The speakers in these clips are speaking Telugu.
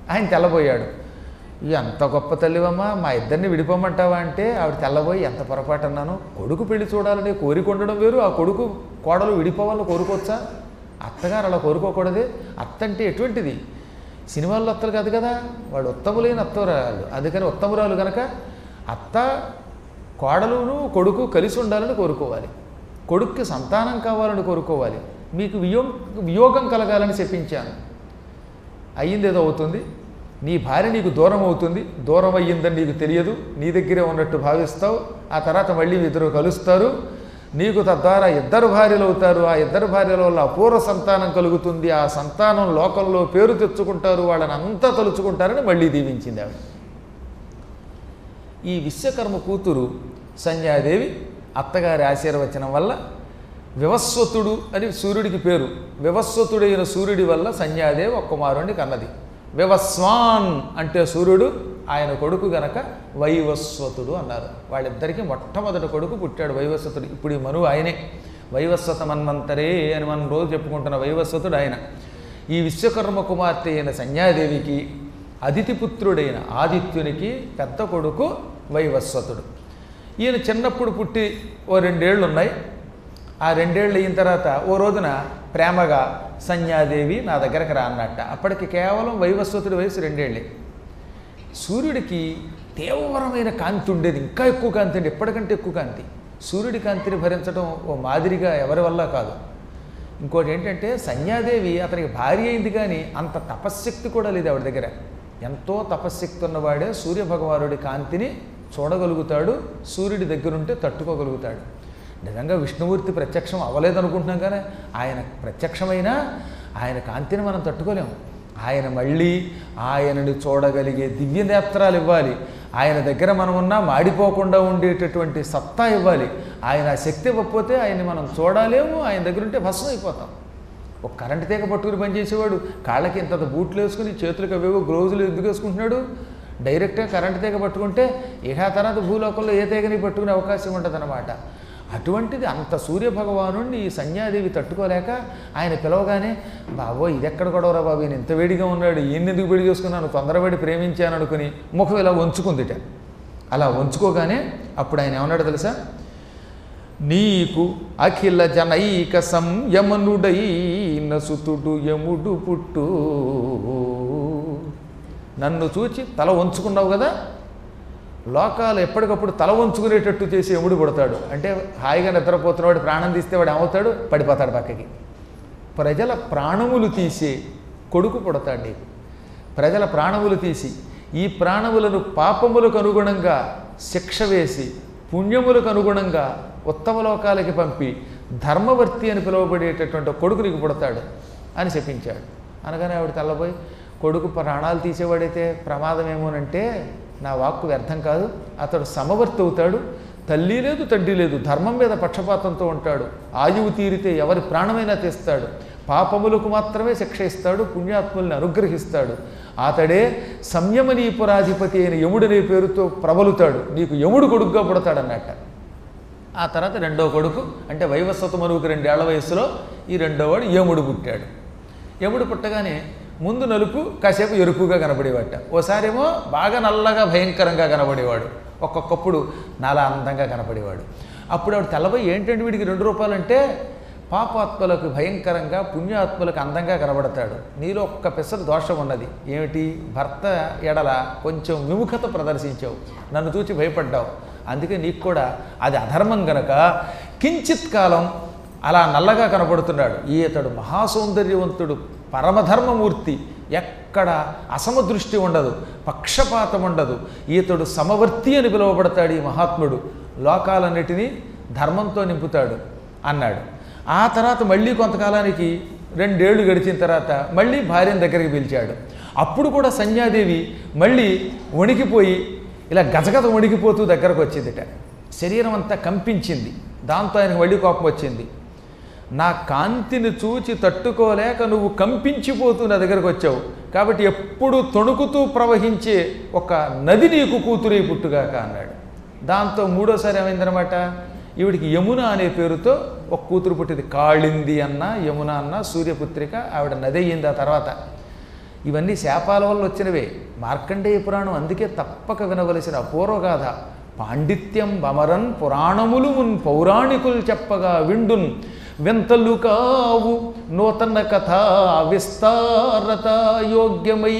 ఆయన తెల్లబోయాడు ఎంత గొప్ప తల్లివమ్మా మా ఇద్దరిని విడిపోమంటావా అంటే ఆవిడ తెల్లబోయి ఎంత పొరపాటు అన్నాను కొడుకు పెళ్లి చూడాలని కోరిక ఉండడం వేరు ఆ కొడుకు కోడలు విడిపోవాలని కోరుకోవచ్చా అత్తగారు అలా కోరుకోకూడదే అత్త అంటే ఎటువంటిది సినిమాల్లో అత్తలు కాదు కదా వాడు ఉత్తములైన అత్తవరాలు అందుకని ఉత్తమురాలు కనుక అత్త కోడలును కొడుకు కలిసి ఉండాలని కోరుకోవాలి కొడుక్కి సంతానం కావాలని కోరుకోవాలి మీకు వియో వియోగం కలగాలని చెప్పించాను అయ్యింది ఏదో అవుతుంది నీ భార్య నీకు దూరం అవుతుంది దూరం అయ్యిందని నీకు తెలియదు నీ దగ్గరే ఉన్నట్టు భావిస్తావు ఆ తర్వాత మళ్ళీ ఇద్దరు కలుస్తారు నీకు తద్వారా ఇద్దరు భార్యలు అవుతారు ఆ ఇద్దరు భార్యల వల్ల అపూర్వ సంతానం కలుగుతుంది ఆ సంతానం లోకంలో పేరు తెచ్చుకుంటారు వాళ్ళని అంతా తలుచుకుంటారని మళ్ళీ దీవించింది ఆవిడ ఈ విశ్వకర్మ కూతురు సంధ్యాదేవి అత్తగారి ఆశీర్వచనం వల్ల వివస్వతుడు అని సూర్యుడికి పేరు వివస్వతుడైన సూర్యుడి వల్ల సంధ్యాదేవి ఒక కుమారుణ్ణి కన్నది వివస్వాన్ అంటే సూర్యుడు ఆయన కొడుకు గనక వైవస్వతుడు అన్నారు వాళ్ళిద్దరికీ మొట్టమొదటి కొడుకు పుట్టాడు వైవస్వతుడు ఇప్పుడు ఈ మనువు ఆయనే వైవస్వత మన్వంతరే అని మనం రోజు చెప్పుకుంటున్న వైవస్వతుడు ఆయన ఈ విశ్వకర్మ కుమార్తె అయిన సంధ్యాదేవికి అదితిపుత్రుడైన ఆదిత్యునికి పెద్ద కొడుకు వైవస్వతుడు ఈయన చిన్నప్పుడు పుట్టి ఓ రెండేళ్ళు ఉన్నాయి ఆ రెండేళ్ళు అయిన తర్వాత ఓ రోజున ప్రేమగా సంధ్యాదేవి నా దగ్గరకు రా అన్నట్ట అప్పటికి కేవలం వైవస్వతుడి వయసు రెండేళ్ళే సూర్యుడికి తీవ్రమైన కాంతి ఉండేది ఇంకా ఎక్కువ కాంతి అండి ఎప్పటికంటే ఎక్కువ కాంతి సూర్యుడి కాంతిని భరించడం ఓ మాదిరిగా ఎవరి వల్ల కాదు ఇంకోటి ఏంటంటే సంధ్యాదేవి అతనికి భార్య అయింది కానీ అంత తపశ్శక్తి కూడా లేదు ఆవిడ దగ్గర ఎంతో తపశ్శక్తి ఉన్నవాడే సూర్యభగవానుడి కాంతిని చూడగలుగుతాడు సూర్యుడి దగ్గరుంటే తట్టుకోగలుగుతాడు నిజంగా విష్ణుమూర్తి ప్రత్యక్షం అవ్వలేదనుకుంటున్నాం కానీ ఆయన ప్రత్యక్షమైనా ఆయన కాంతిని మనం తట్టుకోలేము ఆయన మళ్ళీ ఆయనని చూడగలిగే దివ్య నేత్రాలు ఇవ్వాలి ఆయన దగ్గర మనం ఉన్నా మాడిపోకుండా ఉండేటటువంటి సత్తా ఇవ్వాలి ఆయన ఆ శక్తి ఇవ్వకపోతే ఆయన్ని మనం చూడలేము ఆయన దగ్గర ఉంటే భస్మం అయిపోతాం ఒక కరెంట్ తీగ పట్టుకుని పనిచేసేవాడు కాళ్ళకి ఇంత బూట్లు వేసుకుని చేతులకు అవేవో గ్లోజులు ఎందుకు వేసుకుంటున్నాడు డైరెక్ట్గా కరెంట్ తీగ పట్టుకుంటే ఇక ఆ తర్వాత భూలోకంలో ఏ తీగని పట్టుకునే అవకాశం ఉంటుందన్నమాట అటువంటిది అంత సూర్యభగవాను ఈ సంధ్యాదేవి తట్టుకోలేక ఆయన పిలవగానే బాబో ఇది ఎక్కడ గొడవరా బాబు ఈయన ఇంత వేడిగా ఉన్నాడు ఈయన ఎందుకు పెళ్లి చేసుకున్నాను తొందరపడి ప్రేమించాను అనుకుని ముఖం ఇలా వంచుకుందిట అలా వంచుకోగానే అప్పుడు ఆయన ఏమన్నాడు తెలుసా నీకు అఖిల జనైక సంయమనుడైన సుతుడు యముడు పుట్టు నన్ను చూచి తల వంచుకున్నావు కదా లోకాలు ఎప్పటికప్పుడు తల వంచుకునేటట్టు చేసి ఎముడు పుడతాడు అంటే హాయిగా నిద్రపోతున్నవాడు ప్రాణం తీస్తే వాడు ఏమవుతాడు పడిపోతాడు పక్కకి ప్రజల ప్రాణములు తీసే కొడుకు పుడతాడు నీకు ప్రజల ప్రాణములు తీసి ఈ ప్రాణములను పాపములకు అనుగుణంగా శిక్ష వేసి పుణ్యములకు అనుగుణంగా ఉత్తమ లోకాలకి పంపి ధర్మవర్తి అని పిలువబడేటటువంటి ఒక కొడుకు నీకు పుడతాడు అని చెప్పించాడు అనగానే ఆవిడ తెల్లబోయి కొడుకు ప్రాణాలు తీసేవాడైతే ప్రమాదమేమోనంటే నా వాక్కు వ్యర్థం కాదు అతడు సమవర్తి అవుతాడు తల్లి లేదు తండ్రి లేదు ధర్మం మీద పక్షపాతంతో ఉంటాడు ఆయువు తీరితే ఎవరి ప్రాణమైనా తీస్తాడు పాపములకు మాత్రమే శిక్ష ఇస్తాడు పుణ్యాత్ముల్ని అనుగ్రహిస్తాడు అతడే సంయమనీపురాధిపతి అయిన యముడనే పేరుతో ప్రబలుతాడు నీకు యముడు కొడుకుగా పుడతాడన్నట్ట ఆ తర్వాత రెండో కొడుకు అంటే వైవస్వత మనువుకి రెండేళ్ల వయసులో ఈ రెండో వాడు యముడు పుట్టాడు యముడు పుట్టగానే ముందు నలుపు కాసేపు ఎరుపుగా కనబడేవాట ఓసారేమో బాగా నల్లగా భయంకరంగా కనబడేవాడు ఒక్కొక్కప్పుడు నాలా అందంగా కనపడేవాడు అప్పుడు ఆవిడ తెల్లబోయి ఏంటంటే వీడికి రెండు రూపాయలంటే పాపాత్మలకు భయంకరంగా పుణ్యాత్మలకు అందంగా కనబడతాడు నీలో ఒక్క పెసరు దోషం ఉన్నది ఏమిటి భర్త ఎడల కొంచెం విముఖత ప్రదర్శించావు నన్ను చూచి భయపడ్డావు అందుకే నీకు కూడా అది అధర్మం గనక కించిత్ కాలం అలా నల్లగా కనబడుతున్నాడు ఈతడు మహాసౌందర్యవంతుడు పరమధర్మమూర్తి ఎక్కడ అసమదృష్టి ఉండదు పక్షపాతం ఉండదు ఈతడు సమవర్తి అని పిలువబడతాడు ఈ మహాత్ముడు లోకాలన్నిటినీ ధర్మంతో నింపుతాడు అన్నాడు ఆ తర్వాత మళ్ళీ కొంతకాలానికి రెండేళ్లు గడిచిన తర్వాత మళ్ళీ భార్యను దగ్గరికి పిలిచాడు అప్పుడు కూడా సంధ్యాదేవి మళ్ళీ వణికిపోయి ఇలా గజగజ వణికిపోతూ దగ్గరకు వచ్చిందిట శరీరం అంతా కంపించింది దాంతో ఆయనకు మళ్ళీ కోపం వచ్చింది నా కాంతిని చూచి తట్టుకోలేక నువ్వు కంపించిపోతూ నా దగ్గరకు వచ్చావు కాబట్టి ఎప్పుడు తొణుకుతూ ప్రవహించే ఒక నది నీకు కూతురే పుట్టుగాక అన్నాడు దాంతో మూడోసారి ఏమైందనమాట ఈవిడికి యమున అనే పేరుతో ఒక కూతురు పుట్టింది కాళింది అన్న యమున అన్న సూర్యపుత్రిక ఆవిడ నది అయ్యింది ఆ తర్వాత ఇవన్నీ శాపాల వల్ల వచ్చినవే మార్కండేయ పురాణం అందుకే తప్పక వినవలసిన అపూర్వగాథ పాండిత్యం బమరన్ పురాణములు మున్ పౌరాణికులు చెప్పగా విండున్ వింతలు కావు నూతన కథ విస్తారత యోగ్యమై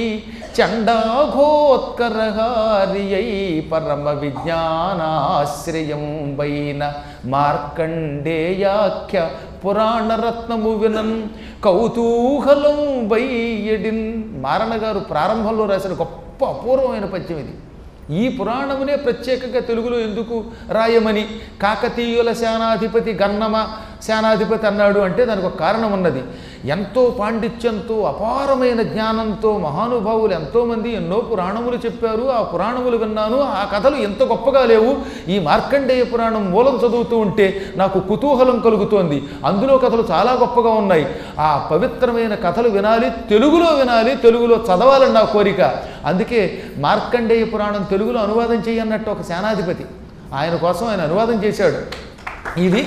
చండాఘోత్కరహారియై పరమ విజ్ఞానాశ్రయం వైన మార్కండేయాఖ్య పురాణరత్నము వినన్ కౌతూహలం వైయడిన్ మారణ గారు ప్రారంభంలో రాసిన గొప్ప అపూర్వమైన పద్యం ఇది ఈ పురాణమునే ప్రత్యేకంగా తెలుగులో ఎందుకు రాయమని కాకతీయుల సేనాధిపతి గన్నమ సేనాధిపతి అన్నాడు అంటే దానికి ఒక కారణం ఉన్నది ఎంతో పాండిత్యంతో అపారమైన జ్ఞానంతో మహానుభావులు ఎంతోమంది ఎన్నో పురాణములు చెప్పారు ఆ పురాణములు విన్నాను ఆ కథలు ఎంత గొప్పగా లేవు ఈ మార్కండేయ పురాణం మూలం చదువుతూ ఉంటే నాకు కుతూహలం కలుగుతోంది అందులో కథలు చాలా గొప్పగా ఉన్నాయి ఆ పవిత్రమైన కథలు వినాలి తెలుగులో వినాలి తెలుగులో చదవాలని నా కోరిక అందుకే మార్కండేయ పురాణం తెలుగులో అనువాదం చేయన్నట్టు ఒక సేనాధిపతి ఆయన కోసం ఆయన అనువాదం చేశాడు ఇది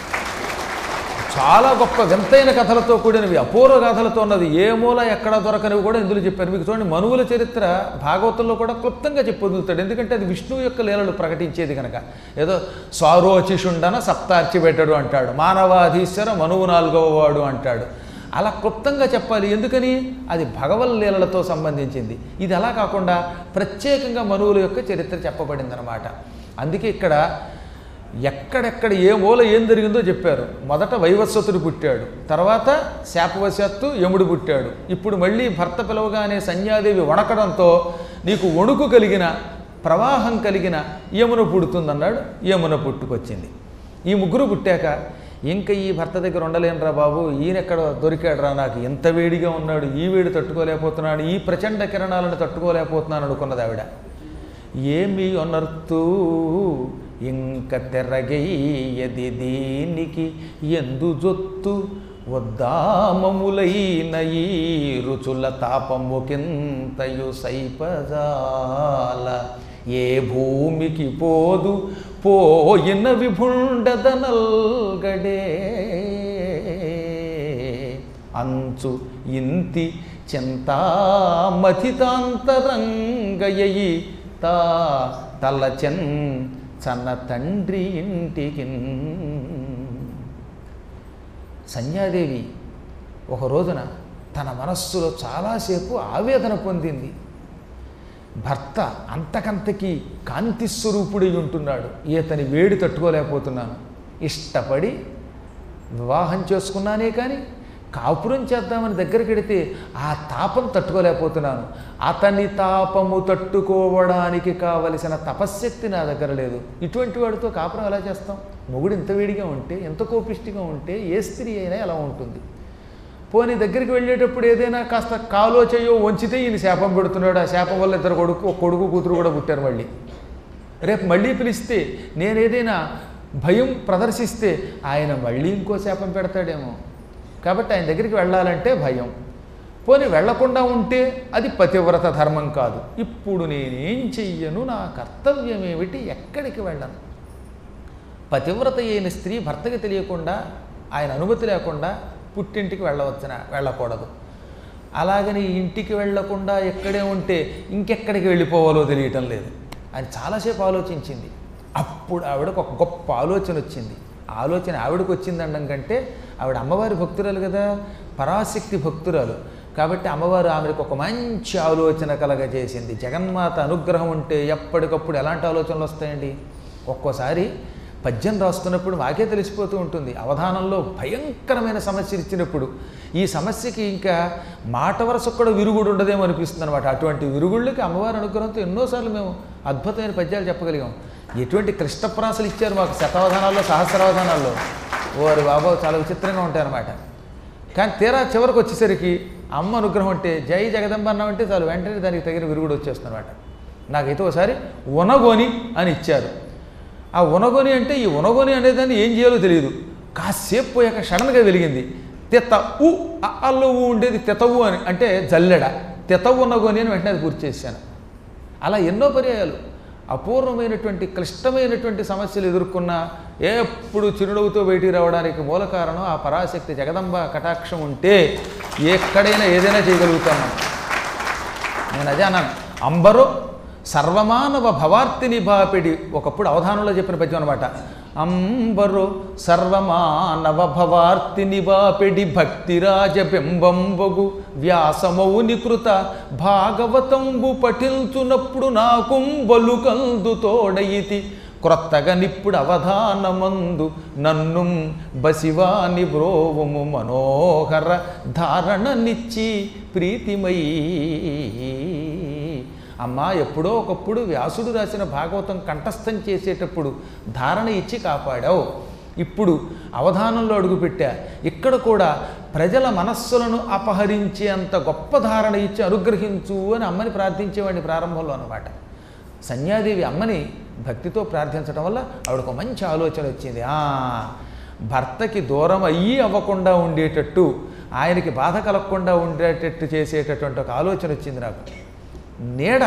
చాలా గొప్ప వింతైన కథలతో కూడినవి అపూర్వ గాథలతో ఉన్నది ఏ మూల ఎక్కడ దొరకనివి కూడా ఇందులో చెప్పారు మీకు చూడండి మనువుల చరిత్ర భాగవతంలో కూడా క్లుప్తంగా చెప్పొదులుతాడు ఎందుకంటే అది విష్ణువు యొక్క లీలలు ప్రకటించేది కనుక ఏదో స్వారోచిషుండన సప్తార్చి పెట్టడు అంటాడు మానవాధీశ్వర మనువు నాలుగవ వాడు అంటాడు అలా క్లుప్తంగా చెప్పాలి ఎందుకని అది భగవల్ లీలలతో సంబంధించింది ఇది అలా కాకుండా ప్రత్యేకంగా మనువుల యొక్క చరిత్ర చెప్పబడిందనమాట అందుకే ఇక్కడ ఎక్కడెక్కడ ఏ మూల ఏం జరిగిందో చెప్పారు మొదట వైవస్వతుడు పుట్టాడు తర్వాత శాపవశాత్తు యముడు పుట్టాడు ఇప్పుడు మళ్ళీ భర్త పిలవగానే సంధ్యాదేవి వణకడంతో నీకు వణుకు కలిగిన ప్రవాహం కలిగిన యమున పుడుతుందన్నాడు యమున పుట్టుకొచ్చింది ఈ ముగ్గురు పుట్టాక ఇంకా ఈ భర్త దగ్గర ఉండలేనురా బాబు ఈయనెక్కడ దొరికాడురా నాకు ఎంత వేడిగా ఉన్నాడు ఈ వేడి తట్టుకోలేకపోతున్నాడు ఈ ప్రచండ కిరణాలను తట్టుకోలేకపోతున్నాను అనుకున్నది ఆవిడ ఏమి అనర్తూ ఇంక తెరగయ్యది దీనికి ఎందు జొత్తు ఉద్దామములైన ఈ రుచుల తాపముకింతయు సైపజాల ఏ భూమికి పోదు పోయిన విభుండదనల్గడే అంచు ఇంతి చింతామథితాంతరంగయ్యి తా తలచెన్ చన్న తండ్రి ఇంటికి సంధ్యాదేవి ఒక రోజున తన మనస్సులో చాలాసేపు ఆవేదన పొందింది భర్త అంతకంతకి కాంతి స్వరూపుడై ఉంటున్నాడు ఈతని వేడి తట్టుకోలేకపోతున్నాను ఇష్టపడి వివాహం చేసుకున్నానే కానీ కాపురం చేద్దామని దగ్గరికి వెడితే ఆ తాపం తట్టుకోలేకపోతున్నాను అతని తాపము తట్టుకోవడానికి కావలసిన తపశ్శక్తి నా దగ్గర లేదు ఇటువంటి వాడితో కాపురం ఎలా చేస్తాం మొగుడు ఇంత వేడిగా ఉంటే ఎంత కోపిష్టిగా ఉంటే ఏ స్త్రీ అయినా ఎలా ఉంటుంది పోనీ దగ్గరికి వెళ్ళేటప్పుడు ఏదైనా కాస్త కాలో చేయో వంచితే ఈయన శాపం పెడుతున్నాడు ఆ శాపం వల్ల ఇద్దరు కొడుకు ఒక కొడుకు కూతురు కూడా పుట్టారు మళ్ళీ రేపు మళ్ళీ పిలిస్తే నేను ఏదైనా భయం ప్రదర్శిస్తే ఆయన మళ్ళీ ఇంకో శాపం పెడతాడేమో కాబట్టి ఆయన దగ్గరికి వెళ్ళాలంటే భయం పోనీ వెళ్లకుండా ఉంటే అది పతివ్రత ధర్మం కాదు ఇప్పుడు నేనేం చెయ్యను నా కర్తవ్యం ఏమిటి ఎక్కడికి వెళ్ళను పతివ్రత అయిన స్త్రీ భర్తకి తెలియకుండా ఆయన అనుమతి లేకుండా పుట్టింటికి వెళ్ళవచ్చున వెళ్ళకూడదు అలాగని ఇంటికి వెళ్లకుండా ఎక్కడే ఉంటే ఇంకెక్కడికి వెళ్ళిపోవాలో తెలియటం లేదు అని చాలాసేపు ఆలోచించింది అప్పుడు ఆవిడకు ఒక గొప్ప ఆలోచన వచ్చింది ఆలోచన ఆవిడకు వచ్చిందనడం కంటే ఆవిడ అమ్మవారి భక్తురాలు కదా పరాశక్తి భక్తురాలు కాబట్టి అమ్మవారు ఆమెకు ఒక మంచి ఆలోచన కలగజేసింది జగన్మాత అనుగ్రహం ఉంటే ఎప్పటికప్పుడు ఎలాంటి ఆలోచనలు వస్తాయండి ఒక్కోసారి పద్యం రాస్తున్నప్పుడు మాకే తెలిసిపోతూ ఉంటుంది అవధానంలో భయంకరమైన సమస్యలు ఇచ్చినప్పుడు ఈ సమస్యకి ఇంకా మాట వరసకు కూడా విరుగుడు ఉండదేమో అనిపిస్తుంది అనమాట అటువంటి విరుగుళ్ళకి అమ్మవారి అనుగ్రహంతో ఎన్నోసార్లు మేము అద్భుతమైన పద్యాలు చెప్పగలిగాం ఎటువంటి కృష్ణప్రాసలు ఇచ్చారు మాకు శతావధానాల్లో సహస్రావధానాల్లో ఓరి బాబా చాలా విచిత్రంగా ఉంటాయన్నమాట కానీ తీరా చివరికి వచ్చేసరికి అమ్మ అనుగ్రహం అంటే జై జగదంబ అన్నామంటే చాలు వెంటనే దానికి తగిన విరుగుడు వచ్చేస్తుందన్నమాట నాకైతే ఒకసారి ఉనగోని అని ఇచ్చారు ఆ ఉనగొని అంటే ఈ ఉనగొని అనేదాన్ని ఏం చేయాలో తెలియదు కాసేపు పోయాక సడన్గా వెలిగింది తెత ఉ అల్లో ఊ ఉండేది తెతవు అని అంటే జల్లెడ తెతవు ఉన్నగొని అని వెంటనే అది పూర్తి చేశాను అలా ఎన్నో పర్యాయాలు అపూర్వమైనటువంటి క్లిష్టమైనటువంటి సమస్యలు ఎదుర్కొన్న ఎప్పుడు చిరునవ్వుతో బయటికి రావడానికి మూల కారణం ఆ పరాశక్తి జగదంబ కటాక్షం ఉంటే ఎక్కడైనా ఏదైనా చేయగలుగుతాం మనం నేను అదే అన్నాను అంబరు సర్వమానవ భవార్తిని బాపిడి ఒకప్పుడు అవధానంలో చెప్పిన పద్యం అనమాట అంబరు సర్వమానవ భవార్తిని బాపిడి భక్తిరాజ బింబంబగు వ్యాసమౌని కృత భాగవతంబు పఠించునప్పుడు నాకుంబలు కందు తోడయితి క్రొత్తగా నిప్పుడు అవధానమందు నన్ను బసివాని బ్రోవుము మనోహర ధారణనిచ్చి ప్రీతిమై అమ్మా ఎప్పుడో ఒకప్పుడు వ్యాసుడు రాసిన భాగవతం కంఠస్థం చేసేటప్పుడు ధారణ ఇచ్చి కాపాడావు ఇప్పుడు అవధానంలో అడుగుపెట్టా ఇక్కడ కూడా ప్రజల మనస్సులను అపహరించేంత గొప్ప ధారణ ఇచ్చి అనుగ్రహించు అని అమ్మని ప్రార్థించేవాడిని ప్రారంభంలో అనమాట సంధ్యాదేవి అమ్మని భక్తితో ప్రార్థించడం వల్ల ఆవిడకు మంచి ఆలోచన వచ్చింది ఆ భర్తకి దూరం అయ్యి అవ్వకుండా ఉండేటట్టు ఆయనకి బాధ కలగకుండా ఉండేటట్టు చేసేటటువంటి ఒక ఆలోచన వచ్చింది నాకు నీడ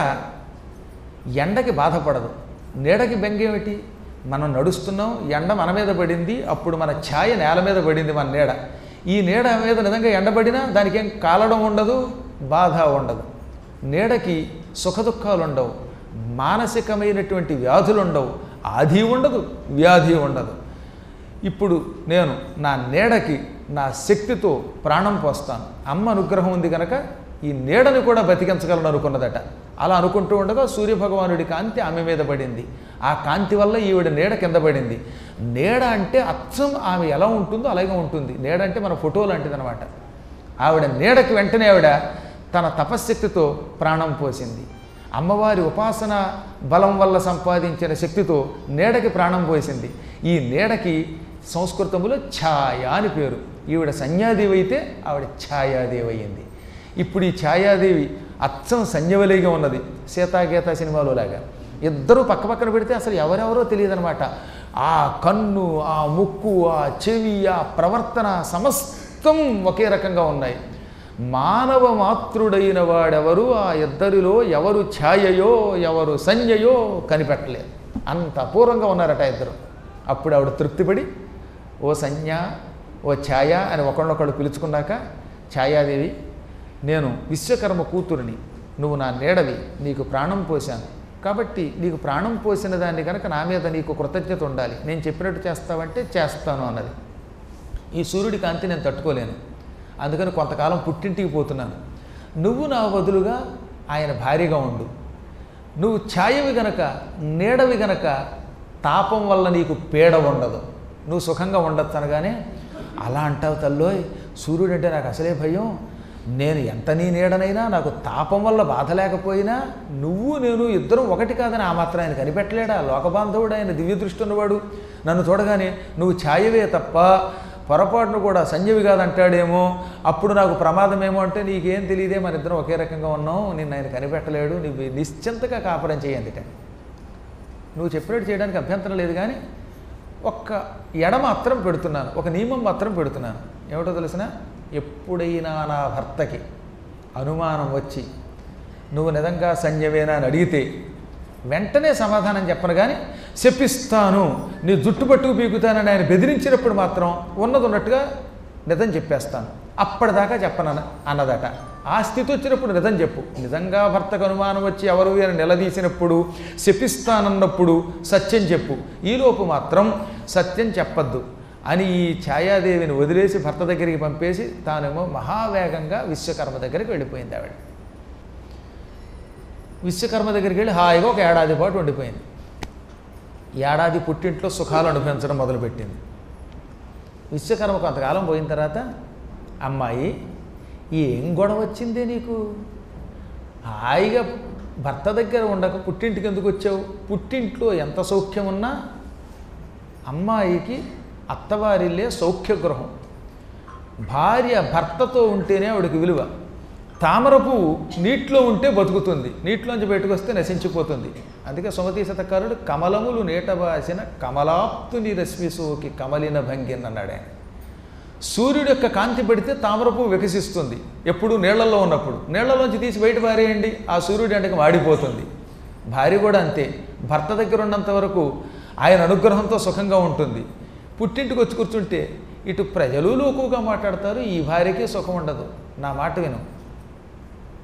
ఎండకి బాధపడదు నీడకి బెంగేమిటి మనం నడుస్తున్నాం ఎండ మన మీద పడింది అప్పుడు మన ఛాయ నేల మీద పడింది మన నీడ ఈ నీడ మీద నిజంగా ఎండబడినా దానికి ఏం కాలడం ఉండదు బాధ ఉండదు నీడకి సుఖదుఖాలు ఉండవు మానసికమైనటువంటి వ్యాధులు ఉండవు ఆది ఉండదు వ్యాధి ఉండదు ఇప్పుడు నేను నా నీడకి నా శక్తితో ప్రాణం పోస్తాను అమ్మ అనుగ్రహం ఉంది కనుక ఈ నీడని కూడా బతికించగలను అనుకున్నదట అలా అనుకుంటూ ఉండగా సూర్యభగవానుడి కాంతి ఆమె మీద పడింది ఆ కాంతి వల్ల ఈవిడ నీడ కింద పడింది నీడ అంటే అచ్చం ఆమె ఎలా ఉంటుందో అలాగే ఉంటుంది నీడ అంటే మన ఫోటో లాంటిది అనమాట ఆవిడ నీడకి వెంటనే ఆవిడ తన తపశ్శక్తితో ప్రాణం పోసింది అమ్మవారి ఉపాసన బలం వల్ల సంపాదించిన శక్తితో నీడకి ప్రాణం పోసింది ఈ నీడకి సంస్కృతంలో ఛాయ అని పేరు ఈవిడ సంధ్యాదేవి అయితే ఆవిడ ఛాయాదేవి అయ్యింది ఇప్పుడు ఈ ఛాయాదేవి అచ్చం సంధ్యవలిగా ఉన్నది సీతాగీత సినిమాలో లాగా ఇద్దరూ పక్క పక్కన పెడితే అసలు ఎవరెవరో తెలియదనమాట ఆ కన్ను ఆ ముక్కు ఆ చెవి ఆ ప్రవర్తన సమస్తం ఒకే రకంగా ఉన్నాయి మానవ మాతృడైన వాడెవరు ఆ ఇద్దరిలో ఎవరు ఛాయయో ఎవరు సంజయో కనిపెట్టలేదు అంత అపూర్వంగా ఉన్నారట ఇద్దరు అప్పుడు ఆవిడ తృప్తిపడి ఓ సంజ్ఞ ఓ ఛాయ అని ఒకళ్ళొకళ్ళు పిలుచుకున్నాక ఛాయాదేవి నేను విశ్వకర్మ కూతురిని నువ్వు నా నీడవి నీకు ప్రాణం పోశాను కాబట్టి నీకు ప్రాణం పోసిన దాన్ని కనుక నా మీద నీకు కృతజ్ఞత ఉండాలి నేను చెప్పినట్టు చేస్తావంటే చేస్తాను అన్నది ఈ సూర్యుడి కాంతి నేను తట్టుకోలేను అందుకని కొంతకాలం పుట్టింటికి పోతున్నాను నువ్వు నా బదులుగా ఆయన భార్యగా ఉండు నువ్వు ఛాయవి గనక నీడవి గనక తాపం వల్ల నీకు పీడ ఉండదు నువ్వు సుఖంగా ఉండొచ్చు అనగానే అలా అంటావు తల్లోయ్ సూర్యుడు అంటే నాకు అసలే భయం నేను ఎంత నీ నీడనైనా నాకు తాపం వల్ల బాధ లేకపోయినా నువ్వు నేను ఇద్దరం ఒకటి కాదని ఆ మాత్రం ఆయన కనిపెట్టలేడా లోకబాంధవుడు ఆయన దివ్య దృష్టి ఉన్నవాడు నన్ను చూడగానే నువ్వు ఛాయవే తప్ప పొరపాటును కూడా సంజీవి కాదంటాడేమో అప్పుడు నాకు ప్రమాదమేమో అంటే నీకేం తెలియదే మన ఇద్దరం ఒకే రకంగా ఉన్నాం నిన్ను ఆయన కనిపెట్టలేడు నీవు నిశ్చింతగా కాపురం చేయందిట నువ్వు చెప్పినట్టు చేయడానికి అభ్యంతరం లేదు కానీ ఒక్క ఎడ మాత్రం పెడుతున్నాను ఒక నియమం మాత్రం పెడుతున్నాను ఏమిటో తెలిసిన ఎప్పుడైనా నా భర్తకి అనుమానం వచ్చి నువ్వు నిజంగా సంజయవేనా అని అడిగితే వెంటనే సమాధానం చెప్పను కానీ చెప్పిస్తాను నీ జుట్టు పట్టుకు పీకుతానని ఆయన బెదిరించినప్పుడు మాత్రం ఉన్నది ఉన్నట్టుగా నిజం చెప్పేస్తాను అప్పటిదాకా చెప్పను అన్నదట ఆ స్థితి వచ్చినప్పుడు నిజం చెప్పు నిజంగా భర్తకు అనుమానం వచ్చి ఎవరు అని నిలదీసినప్పుడు శపిస్తానన్నప్పుడు సత్యం చెప్పు ఈలోపు మాత్రం సత్యం చెప్పద్దు అని ఈ ఛాయాదేవిని వదిలేసి భర్త దగ్గరికి పంపేసి తానేమో మహావేగంగా విశ్వకర్మ దగ్గరికి వెళ్ళిపోయింది ఆవిడ విశ్వకర్మ దగ్గరికి వెళ్ళి హాయిగా ఒక ఏడాది పాటు ఉండిపోయింది ఏడాది పుట్టింట్లో సుఖాలు అనుభవించడం మొదలుపెట్టింది విశ్వకర్మ కొంతకాలం పోయిన తర్వాత అమ్మాయి ఏం గొడవ వచ్చిందే నీకు హాయిగా భర్త దగ్గర ఉండక పుట్టింటికి ఎందుకు వచ్చావు పుట్టింట్లో ఎంత సౌఖ్యం ఉన్నా అమ్మాయికి అత్తవారిల్లే సౌఖ్యగృహం భార్య భర్తతో ఉంటేనే ఆవిడకి విలువ తామర పువ్వు నీటిలో ఉంటే బతుకుతుంది నీటిలోంచి బయటకు వస్తే నశించిపోతుంది అందుకే సుమతీ శతకారుడు కమలములు నీటబాసిన కమలాప్తుని రశ్మి సోకి కమలిన భంగిన్ అన్నాడు ఆయన సూర్యుడు యొక్క కాంతి పడితే తామర పువ్వు వికసిస్తుంది ఎప్పుడు నీళ్లలో ఉన్నప్పుడు నీళ్లలోంచి తీసి బయట పారేయండి ఆ సూర్యుడి ఎండకి వాడిపోతుంది భార్య కూడా అంతే భర్త దగ్గర ఉన్నంత వరకు ఆయన అనుగ్రహంతో సుఖంగా ఉంటుంది పుట్టింటికి వచ్చి కూర్చుంటే ఇటు ప్రజలు లోకుగా మాట్లాడతారు ఈ భార్యకి సుఖం ఉండదు నా మాట విను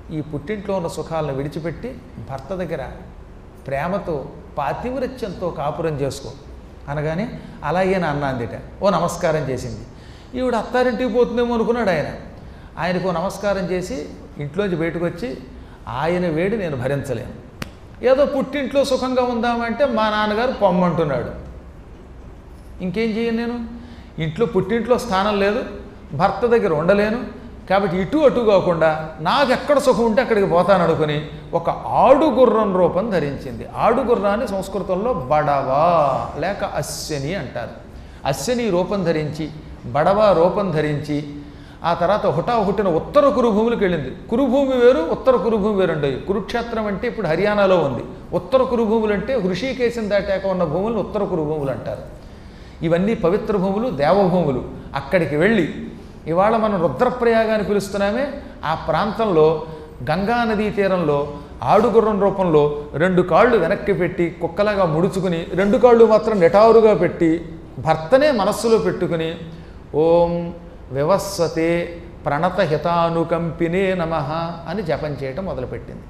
ఈ పుట్టింట్లో ఉన్న సుఖాలను విడిచిపెట్టి భర్త దగ్గర ప్రేమతో పాతివృత్యంతో కాపురం చేసుకో అనగానే అలాగే నా అన్న అందిట ఓ నమస్కారం చేసింది ఈవిడ అత్తారింటికి పోతుందేమో అనుకున్నాడు ఆయన ఆయనకు ఓ నమస్కారం చేసి ఇంట్లోంచి బయటకు వచ్చి ఆయన వేడి నేను భరించలేను ఏదో పుట్టింట్లో సుఖంగా ఉందామంటే మా నాన్నగారు పొమ్మంటున్నాడు ఇంకేం చేయను నేను ఇంట్లో పుట్టింట్లో స్థానం లేదు భర్త దగ్గర ఉండలేను కాబట్టి ఇటు అటు కాకుండా నాకు ఎక్కడ సుఖం ఉంటే అక్కడికి పోతాను అనుకుని ఒక ఆడుగుర్రం రూపం ధరించింది ఆడుగుర్రాన్ని సంస్కృతంలో బడవా లేక అశ్వని అంటారు అశ్వని రూపం ధరించి బడవ రూపం ధరించి ఆ తర్వాత హుటాహుటిన ఉత్తర కురుభూములకు వెళ్ళింది కురుభూమి వేరు ఉత్తర కురుభూమి వేరు ఉండేవి కురుక్షేత్రం అంటే ఇప్పుడు హర్యానాలో ఉంది ఉత్తర కురుభూములు అంటే హృషికేశం దాటాక ఉన్న భూములు ఉత్తర కురుభూములు అంటారు ఇవన్నీ పవిత్ర భూములు దేవభూములు అక్కడికి వెళ్ళి ఇవాళ మనం రుద్రప్రయాగాన్ని పిలుస్తున్నామే ఆ ప్రాంతంలో గంగా నదీ తీరంలో ఆడుగుర్రం రూపంలో రెండు కాళ్ళు వెనక్కి పెట్టి కుక్కలాగా ముడుచుకుని రెండు కాళ్ళు మాత్రం నిటారుగా పెట్టి భర్తనే మనస్సులో పెట్టుకుని ఓం వివస్వతే ప్రణత హితానుకంపినే నమ అని జపం చేయటం మొదలుపెట్టింది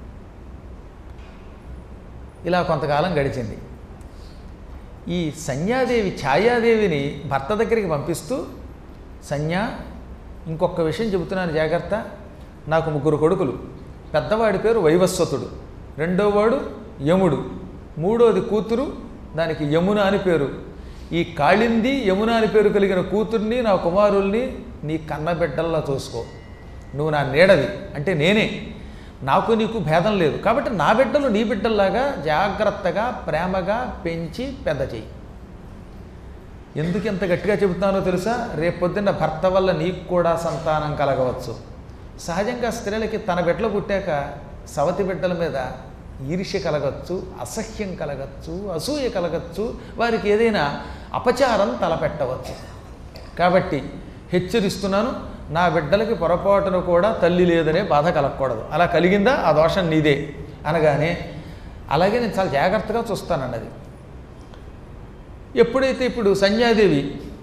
ఇలా కొంతకాలం గడిచింది ఈ సంధ్యాదేవి ఛాయాదేవిని భర్త దగ్గరికి పంపిస్తూ సంధ్య ఇంకొక విషయం చెబుతున్నాను జాగ్రత్త నాకు ముగ్గురు కొడుకులు పెద్దవాడి పేరు వైవస్వతుడు రెండోవాడు యముడు మూడోది కూతురు దానికి యమున అని పేరు ఈ కాళింది యమున అని పేరు కలిగిన కూతుర్ని నా కుమారుల్ని నీ కన్నబిడ్డల్లా చూసుకో నువ్వు నా నీడవి అంటే నేనే నాకు నీకు భేదం లేదు కాబట్టి నా బిడ్డలు నీ బిడ్డల్లాగా జాగ్రత్తగా ప్రేమగా పెంచి పెద్ద చెయ్యి ఎందుకు ఇంత గట్టిగా చెబుతున్నానో తెలుసా రేపొద్దున్న భర్త వల్ల నీకు కూడా సంతానం కలగవచ్చు సహజంగా స్త్రీలకి తన బిడ్డలు పుట్టాక సవతి బిడ్డల మీద ఈర్ష్య కలగచ్చు అసహ్యం కలగచ్చు అసూయ కలగచ్చు వారికి ఏదైనా అపచారం తలపెట్టవచ్చు కాబట్టి హెచ్చరిస్తున్నాను నా బిడ్డలకి పొరపాటున కూడా తల్లి లేదనే బాధ కలగకూడదు అలా కలిగిందా ఆ దోషం నీదే అనగానే అలాగే నేను చాలా జాగ్రత్తగా చూస్తానన్నది ఎప్పుడైతే ఇప్పుడు సంధ్యాదేవి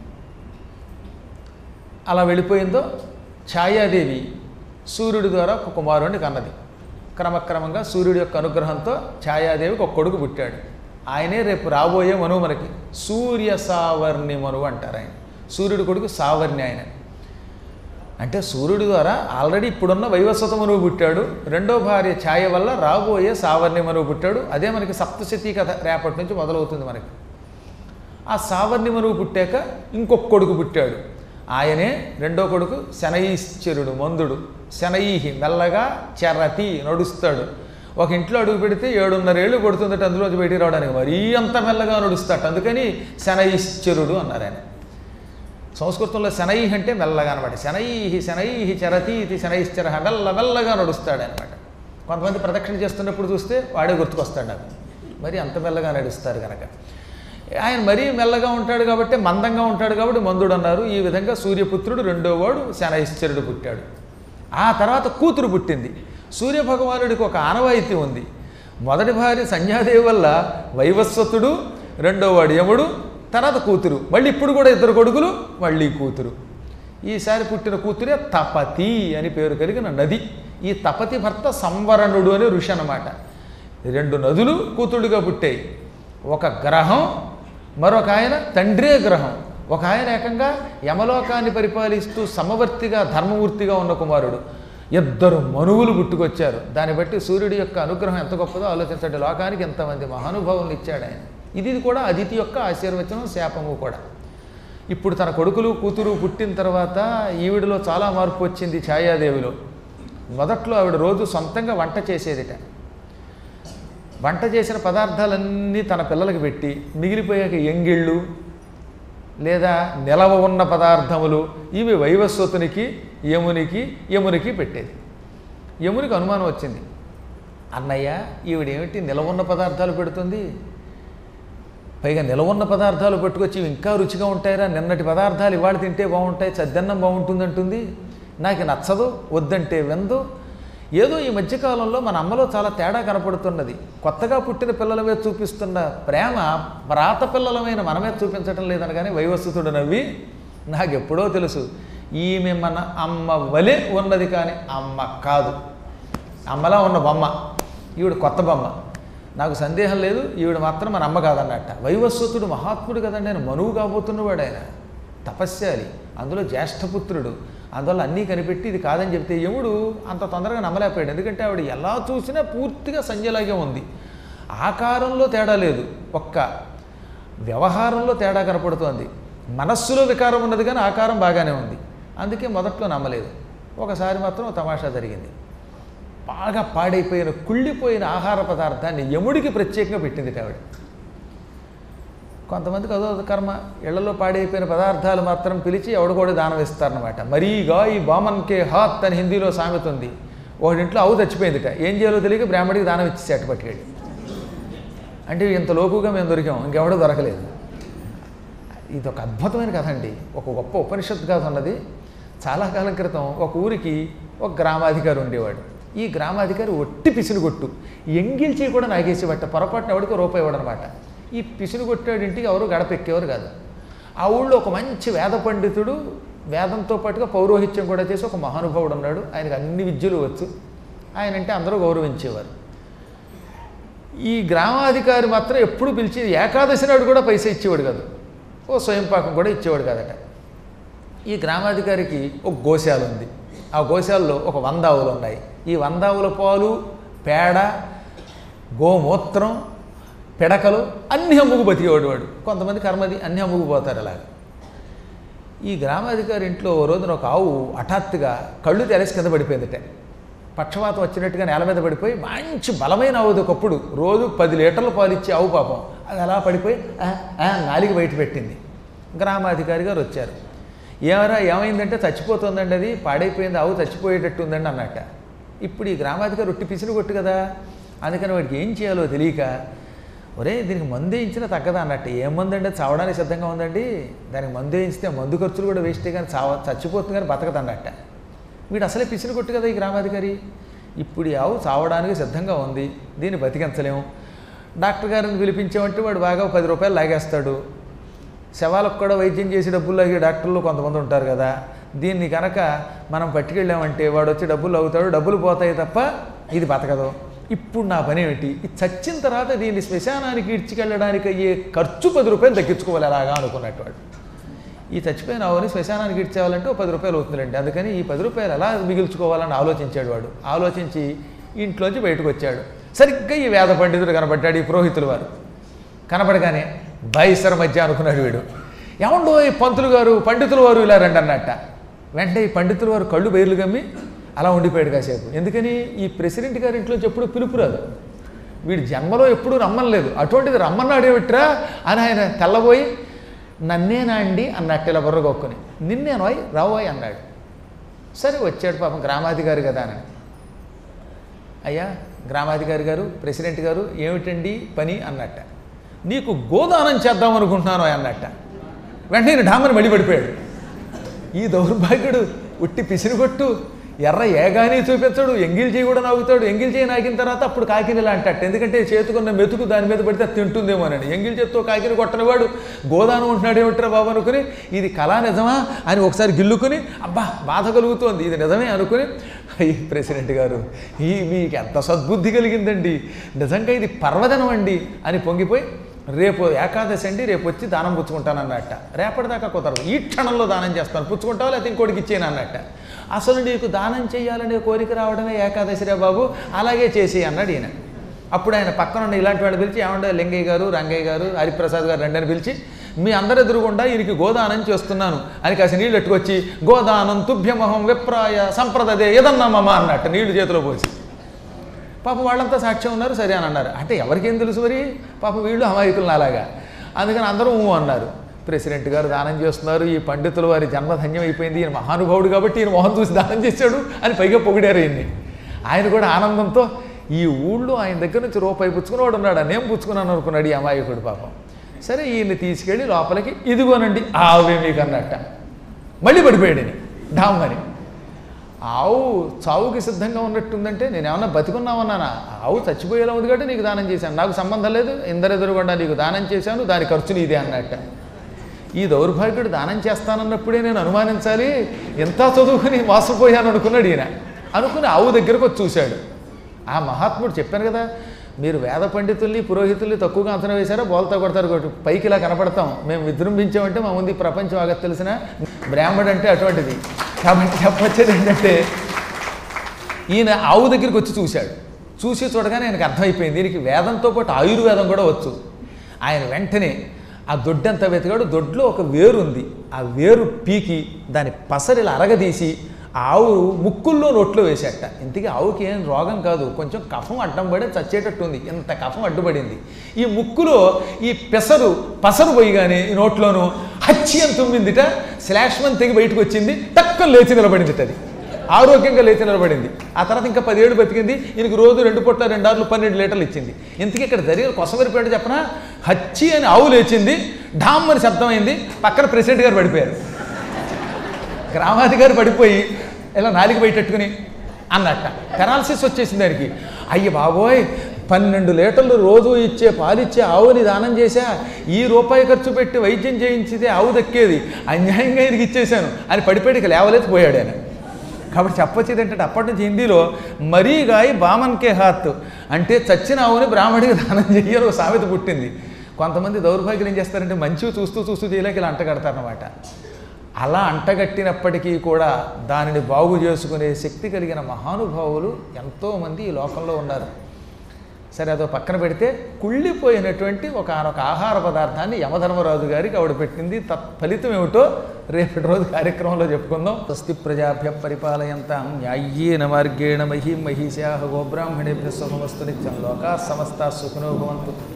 అలా వెళ్ళిపోయిందో ఛాయాదేవి సూర్యుడి ద్వారా ఒక కుమారుడిని కన్నది క్రమక్రమంగా సూర్యుడి యొక్క అనుగ్రహంతో ఛాయాదేవికి ఒక కొడుకు పుట్టాడు ఆయనే రేపు రాబోయే మనువు మనకి సూర్య సావర్ణి మనువు అంటారు ఆయన సూర్యుడి కొడుకు సావర్ణి ఆయన అంటే సూర్యుడి ద్వారా ఆల్రెడీ ఇప్పుడున్న వైవస్వత మనువు పుట్టాడు రెండో భార్య ఛాయ వల్ల రాబోయే సావర్ణి మనువు పుట్టాడు అదే మనకి సప్తశతీ కథ రేపటి నుంచి మొదలవుతుంది మనకి ఆ సావర్ణి మనువు పుట్టాక ఇంకొక కొడుకు పుట్టాడు ఆయనే రెండో కొడుకు శనైశ్చరుడు మందుడు శనైహి మెల్లగా చెరతి నడుస్తాడు ఒక ఇంట్లో అడుగు పెడితే ఏడున్నర ఏళ్ళు పడుతుందట అందులోంచి బయటికి రావడానికి మరీ అంత మెల్లగా నడుస్తాట అందుకని శనైశ్చరుడు అన్నారు ఆయన సంస్కృతంలో శనైహి అంటే మెల్లగా అనమాట శనైహి శనైహి చరతి ఇది శనైశ్చర మెల్ల మెల్లగా నడుస్తాడు అనమాట కొంతమంది ప్రదక్షిణ చేస్తున్నప్పుడు చూస్తే వాడే గుర్తుకొస్తాడు నాకు మరి అంత మెల్లగా నడుస్తారు కనుక ఆయన మరీ మెల్లగా ఉంటాడు కాబట్టి మందంగా ఉంటాడు కాబట్టి మందుడు అన్నారు ఈ విధంగా సూర్యపుత్రుడు రెండో వాడు శనైశ్చరుడు పుట్టాడు ఆ తర్వాత కూతురు పుట్టింది సూర్యభగవానుడికి ఒక ఆనవాయితీ ఉంది మొదటి భార్య సంధ్యాదేవి వల్ల వైవస్వతుడు రెండో వాడు యముడు తర్వాత కూతురు మళ్ళీ ఇప్పుడు కూడా ఇద్దరు కొడుకులు మళ్ళీ కూతురు ఈసారి పుట్టిన కూతురే తపతి అని పేరు కలిగిన నది ఈ తపతి భర్త సంవరణుడు అనే ఋషి అన్నమాట రెండు నదులు కూతుళ్ళుగా పుట్టాయి ఒక గ్రహం మరొక ఆయన తండ్రే గ్రహం ఒక ఆయన ఏకంగా యమలోకాన్ని పరిపాలిస్తూ సమవర్తిగా ధర్మమూర్తిగా ఉన్న కుమారుడు ఇద్దరు మనువులు పుట్టుకొచ్చారు దాన్ని బట్టి సూర్యుడి యొక్క అనుగ్రహం ఎంత గొప్పదో ఆలోచించండి లోకానికి ఎంతమంది మహానుభావులు ఇచ్చాడు ఆయన ఇది కూడా అదితి యొక్క ఆశీర్వచనం శాపము కూడా ఇప్పుడు తన కొడుకులు కూతురు పుట్టిన తర్వాత ఈవిడిలో చాలా మార్పు వచ్చింది ఛాయాదేవిలో మొదట్లో ఆవిడ రోజు సొంతంగా వంట చేసేదిట వంట చేసిన పదార్థాలన్నీ తన పిల్లలకి పెట్టి మిగిలిపోయాక ఎంగిళ్ళు లేదా నిలవ ఉన్న పదార్థములు ఇవి వైవస్వతునికి యమునికి యమునికి పెట్టేది యమునికి అనుమానం వచ్చింది అన్నయ్య ఈవిడేమిటి నిలవున్న పదార్థాలు పెడుతుంది పైగా నిలవున్న పదార్థాలు పట్టుకొచ్చి ఇవి ఇంకా రుచిగా ఉంటాయిరా నిన్నటి పదార్థాలు ఇవాళ తింటే బాగుంటాయి చద్దన్నం బాగుంటుందంటుంది నాకు నచ్చదు వద్దంటే వెందు ఏదో ఈ మధ్యకాలంలో మన అమ్మలో చాలా తేడా కనపడుతున్నది కొత్తగా పుట్టిన పిల్లల మీద చూపిస్తున్న ప్రేమ రాత పిల్లలమైన మన మీద చూపించటం లేదనగానే వైవస్వతుడు నవ్వి నాకు ఎప్పుడో తెలుసు ఈమె మన అమ్మ వలె ఉన్నది కానీ అమ్మ కాదు అమ్మలా ఉన్న బొమ్మ ఈవిడ కొత్త బొమ్మ నాకు సందేహం లేదు ఈవిడ మాత్రం మన అమ్మ కాదన్నట్ట వైవస్వతుడు మహాత్ముడు కదండి ఆయన మనువు కాబోతున్నవాడు ఆయన తపస్యాలి అందులో జ్యేష్ఠపుత్రుడు అందువల్ల అన్నీ కనిపెట్టి ఇది కాదని చెప్తే యముడు అంత తొందరగా నమ్మలేకపోయాడు ఎందుకంటే ఆవిడ ఎలా చూసినా పూర్తిగా సంజయలాగే ఉంది ఆకారంలో తేడా లేదు ఒక్క వ్యవహారంలో తేడా కనపడుతోంది మనస్సులో వికారం ఉన్నది కానీ ఆకారం బాగానే ఉంది అందుకే మొదట్లో నమ్మలేదు ఒకసారి మాత్రం తమాషా జరిగింది బాగా పాడైపోయిన కుళ్ళిపోయిన ఆహార పదార్థాన్ని యముడికి ప్రత్యేకంగా పెట్టింది ఆవిడ కొంతమందికి అదో కర్మ ఇళ్లలో పాడైపోయిన పదార్థాలు మాత్రం పిలిచి ఎవడు దానం ఇస్తారనమాట మరీగా ఈ బామన్కే హాత్ అని హిందీలో సామెత ఉంది ఒకడింట్లో అవు చచ్చిపోయిందిట ఏం చేయాలో తెలియక బ్రాహ్మడికి దానం ఇచ్చేసేట పట్టుకెళ్ళి అంటే ఇంత లోకుగా మేము దొరికాం ఇంకెవడో దొరకలేదు ఇది ఒక అద్భుతమైన కథ అండి ఒక గొప్ప ఉపనిషత్ కథ ఉన్నది చాలా కాలం క్రితం ఒక ఊరికి ఒక గ్రామాధికారి ఉండేవాడు ఈ గ్రామాధికారి ఒట్టి పిసినుగొట్టు ఎంగిల్చి కూడా నాగేసి బట్ట పొరపాటున ఎవడికి రూపాయి ఇవ్వడనమాట ఈ పిసినుగొట్టాడింటికి ఎవరు గడప ఎక్కేవారు కాదు ఆ ఊళ్ళో ఒక మంచి వేద పండితుడు వేదంతో పాటుగా పౌరోహిత్యం కూడా చేసి ఒక మహానుభావుడు ఉన్నాడు ఆయనకు అన్ని విద్యలు వచ్చు ఆయన అంటే అందరూ గౌరవించేవారు ఈ గ్రామాధికారి మాత్రం ఎప్పుడు పిలిచి ఏకాదశి నాడు కూడా పైసా ఇచ్చేవాడు కాదు ఓ స్వయంపాకం కూడా ఇచ్చేవాడు కాదట ఈ గ్రామాధికారికి ఒక గోశాల ఉంది ఆ గోశాలలో ఒక వంద ఆవులు ఉన్నాయి ఈ వంద ఆవుల పాలు పేడ గోమూత్రం పిడకలు అన్ని అమ్ముకు బతికేవాడు వాడు కొంతమంది కర్మది అన్ని అమ్ముకుపోతారు అలాగ ఈ గ్రామాధికారి ఇంట్లో ఓ రోజున ఒక ఆవు హఠాత్తుగా కళ్ళు తెరసి కింద పడిపోయిందట పక్షవాతం వచ్చినట్టుగా నేల మీద పడిపోయి మంచి బలమైన ఆవుది ఒకప్పుడు రోజు పది లీటర్ల పాలు ఇచ్చే ఆవు పాపం అది అలా పడిపోయి "ఆ, ఆ" నాలిగి బయట పెట్టింది గ్రామాధికారి గారు వచ్చారు ఏమరా ఏమైందంటే చచ్చిపోతుందండి అది పాడైపోయింది ఆవు చచ్చిపోయేటట్టు ఉందండి అన్నట్ట ఇప్పుడు ఈ గ్రామాధికారి ఒట్టి పిసిరు కొట్టు కదా అందుకని వాడికి ఏం చేయాలో తెలియక ఒరే దీనికి మందు వేయించినా తగ్గదా అన్నట్టు ఏ మందు అండి అది చావడానికి సిద్ధంగా ఉందండి దానికి మందు వేయించితే మందు ఖర్చులు కూడా వేస్టే కానీ చావ చచ్చిపోతుంది కానీ బతకదు అన్నట్ట వీడు అసలే పిసిని కొట్టు కదా ఈ గ్రామాధికారి ఇప్పుడు ఈ ఆవు చావడానికి సిద్ధంగా ఉంది దీన్ని బతికించలేము డాక్టర్ గారిని పిలిపించామంటే వాడు బాగా ఒక పది రూపాయలు లాగేస్తాడు శవాలకు కూడా వైద్యం చేసి డబ్బులు లాగే డాక్టర్లు కొంతమంది ఉంటారు కదా దీన్ని కనుక మనం పట్టుకెళ్ళామంటే వాడు వచ్చి డబ్బులు అవుతాడు డబ్బులు పోతాయి తప్ప ఇది బతకదు ఇప్పుడు నా పని ఏమిటి ఇది చచ్చిన తర్వాత దీన్ని శ్మశానానికి ఇడ్చికెళ్ళడానికి అయ్యే ఖర్చు పది రూపాయలు తగ్గించుకోవాలి అలాగా అనుకున్నట్టు వాడు ఈ చచ్చిపోయిన ఆవుని శ్మశానానికి ఇడ్చేయాలంటే ఒక పది రూపాయలు అవుతుందండి అందుకని ఈ పది రూపాయలు ఎలా మిగిల్చుకోవాలని ఆలోచించాడు వాడు ఆలోచించి ఇంట్లోంచి బయటకు వచ్చాడు సరిగ్గా ఈ వేద పండితుడు కనబడ్డాడు ఈ పురోహితులు వారు కనపడగానే బైసర మధ్య అనుకున్నాడు వీడు ఏమండో ఈ పంతులు గారు పండితుల వారు ఇలా రండి అన్నట్ట వెంటనే ఈ పండితుల వారు కళ్ళు బయర్లు గమ్మి అలా ఉండిపోయాడు కాసేపు ఎందుకని ఈ ప్రెసిడెంట్ గారి ఇంట్లోంచి ఎప్పుడు పిలుపు రాదు వీడి జన్మలో ఎప్పుడూ రమ్మనలేదు అటువంటిది రమ్మన్నాడు ఏమిట్రా అని ఆయన తెల్లబోయి నన్నేనా అండి అన్నట్టు ఇలా బుర్ర కొక్కుని నిన్నేనోయ్ రావోయ్ అన్నాడు సరే వచ్చాడు పాపం గ్రామాధికారి కదా అని అయ్యా గ్రామాధికారి గారు ప్రెసిడెంట్ గారు ఏమిటండి పని అన్నట్ట నీకు గోదానం చేద్దాం అనుకుంటున్నాను అన్నట్ట వెంటనే డామని మడి పడిపోయాడు ఈ దౌర్భాగ్యుడు ఉట్టి పిసిరిగొట్టు ఎర్ర ఏగాని చూపించడు ఎంగిల్ చేయి కూడా నాగుతాడు ఎంగిల్ చేయి నాకిన తర్వాత అప్పుడు కాకిని ఇలా అంటట్టు ఎందుకంటే చేతుకున్న మెతుకు దాని మీద పడితే అది తింటుందేమోనని ఎంగిల్ చేత్తో కాకిని కొట్టనివాడు గోదానం ఉంటున్నాడు ఏమిట్రా బాబు అనుకుని ఇది కళా నిజమా అని ఒకసారి గిల్లుకుని అబ్బా బాధ కలుగుతోంది ఇది నిజమే అనుకుని ఈ ప్రెసిడెంట్ గారు ఈ మీకు ఎంత సద్బుద్ధి కలిగిందండి నిజంగా ఇది పర్వదనం అండి అని పొంగిపోయి రేపు ఏకాదశి అండి రేపు వచ్చి దానం పుచ్చుకుంటాను అన్నట్ట రేపటిదాకా కుదరదు ఈ క్షణంలో దానం చేస్తాను పుచ్చుకుంటావా లేకపోతే ఇంకోటికి ఇచ్చేయను అన్నట్ట అసలు నీకు దానం చేయాలనే కోరిక రావడమే ఏకాదశి రే బాబు అలాగే చేసి అన్నాడు ఈయన అప్పుడు ఆయన పక్కన ఉన్న ఇలాంటి వాళ్ళు పిలిచి ఏమంటే లింగయ్య గారు రంగయ్య గారు హరిప్రసాద్ గారు రెండని పిలిచి మీ అందరి ఎదురుగుండా ఈయనకి గోదానం చేస్తున్నాను అని కాసి నీళ్ళు ఎట్టుకొచ్చి గోదానం తుభ్యమహం విప్రాయ సంప్రదదే ఏదన్నా మమ అన్నట్టు నీళ్లు చేతిలో పోసి పాపం వాళ్ళంతా సాక్ష్యం ఉన్నారు సరే అని అన్నారు అంటే ఎవరికేం తెలుసు మరి పాపం వీళ్ళు అమాయకులు అలాగా అందుకని అందరూ ఊ అన్నారు ప్రెసిడెంట్ గారు దానం చేస్తున్నారు ఈ పండితులు వారి జన్మ ధన్యం అయిపోయింది ఈయన మహానుభావుడు కాబట్టి ఈయన మొహం చూసి దానం చేశాడు అని పైగా పొగిడారు ఈయన్ని ఆయన కూడా ఆనందంతో ఈ ఊళ్ళో ఆయన దగ్గర నుంచి రూపాయి పుచ్చుకున్నవాడు ఉన్నాడు నేను పుచ్చుకున్నాను అనుకున్నాడు ఈ అమాయకుడు పాపం సరే ఈయన్ని తీసుకెళ్ళి లోపలికి ఇదిగోనండి ఆవే మీకు అన్నట్ట మళ్ళీ పడిపోయాడు ఈయన డామ్మని ఆవు చావుకి సిద్ధంగా ఉన్నట్టుందంటే నేను ఏమన్నా బతికున్నామన్నానా ఆవు చచ్చిపోయేలా ఉంది కాబట్టి నీకు దానం చేశాను నాకు సంబంధం లేదు ఇందరెదురుగుండా నీకు దానం చేశాను దాని ఖర్చు నీదే అన్నట్ట ఈ దౌర్భాగ్యుడు దానం చేస్తానన్నప్పుడే నేను అనుమానించాలి ఎంత చదువుకుని మోసపోయాను అనుకున్నాడు ఈయన అనుకుని ఆవు దగ్గరకు వచ్చి చూశాడు ఆ మహాత్ముడు చెప్పాను కదా మీరు వేద పండితుల్ని పురోహితుల్ని తక్కువగా అంచనా వేశారో బోల్తా కొడతారు కొట్టు పైకి ఇలా కనపడతాం మేము విజృంభించామంటే మా ముందు ఈ ప్రపంచం ఆగదు తెలిసిన బ్రాహ్మడు అంటే అటువంటిది కాబట్టి చెప్పొచ్చేది ఏంటంటే ఈయన ఆవు దగ్గరికి వచ్చి చూశాడు చూసి చూడగానే ఆయనకు అర్థమైపోయింది దీనికి వేదంతో పాటు ఆయుర్వేదం కూడా వచ్చు ఆయన వెంటనే ఆ దొడ్డంతా వెతికాడు దొడ్లో ఒక వేరు ఉంది ఆ వేరు పీకి దాని పసరిలా అరగదీసి ఆ ఆవు ముక్కుల్లో నోట్లో వేసేట ఇంతకీ ఆవుకి ఏం రోగం కాదు కొంచెం కఫం అడ్డం పడి చచ్చేటట్టు ఉంది ఇంత కఫం అడ్డుపడింది ఈ ముక్కులో ఈ పెసరు పసరు పోయిగానే ఈ నోట్లోనూ హచ్చి అని తుమ్మిందిట శ్లాష్మన్ తెగి బయటకు వచ్చింది టక్కన లేచి నిలబడింది అది ఆరోగ్యంగా లేచి నిలబడింది ఆ తర్వాత ఇంకా పదిహేడు బతికింది ఈయనకి రోజు రెండు పూట్ల రెండు ఆరులు పన్నెండు లీటర్లు ఇచ్చింది ఇంతకీ ఇక్కడ జరిగిన కొసవరిపేట చెప్పనా హచ్చి అని ఆవు లేచింది ఢామ్ అని శబ్దం అయింది పక్కన ప్రెసిడెంట్ గారు పడిపోయారు గ్రామాధికారి పడిపోయి ఇలా నాలుగు బయటెట్టుకుని అన్నట్ట పెరాలసిస్ వచ్చేసింది దానికి అయ్య బాబోయ్ పన్నెండు లీటర్లు రోజు ఇచ్చే పాలిచ్చే ఆవుని దానం చేశా ఈ రూపాయి ఖర్చు పెట్టి వైద్యం చేయించితే ఆవు దక్కేది అన్యాయంగా ఆయనకి ఇచ్చేశాను అని పడిపోయి ఇక లేవలేదు పోయాడు ఆయన కాబట్టి చెప్పొచ్చేది ఏంటంటే అప్పటి నుంచి హిందీలో మరీ గాయి బామన్కే హాత్ అంటే చచ్చిన ఆవుని బ్రాహ్మడికి దానం చెయ్యాలి ఒక సామెత పుట్టింది కొంతమంది దౌర్భాగ్యం ఏం చేస్తారంటే మంచివి చూస్తూ చూస్తూ చేయలేక ఇలా అంటగడతారనమాట అలా అంటగట్టినప్పటికీ కూడా దానిని బాగు చేసుకునే శక్తి కలిగిన మహానుభావులు ఎంతోమంది ఈ లోకంలో ఉన్నారు సరే అదో పక్కన పెడితే కుళ్ళిపోయినటువంటి ఒక ఒక ఆహార పదార్థాన్ని యమధర్మరాజు గారికి ఆవిడ పెట్టింది తత్ ఫలితం ఏమిటో రేపటి రోజు కార్యక్రమంలో చెప్పుకుందాం స్వస్తి ప్రజాభ్య పరిపాలయంతాం న్యాయ్యేన మార్గేణ మహీం మహిషా గోబ్రాహ్మణేభ్య శుభమస్తు నిత్యం లోకా సమస్త సుఖినో భవంతు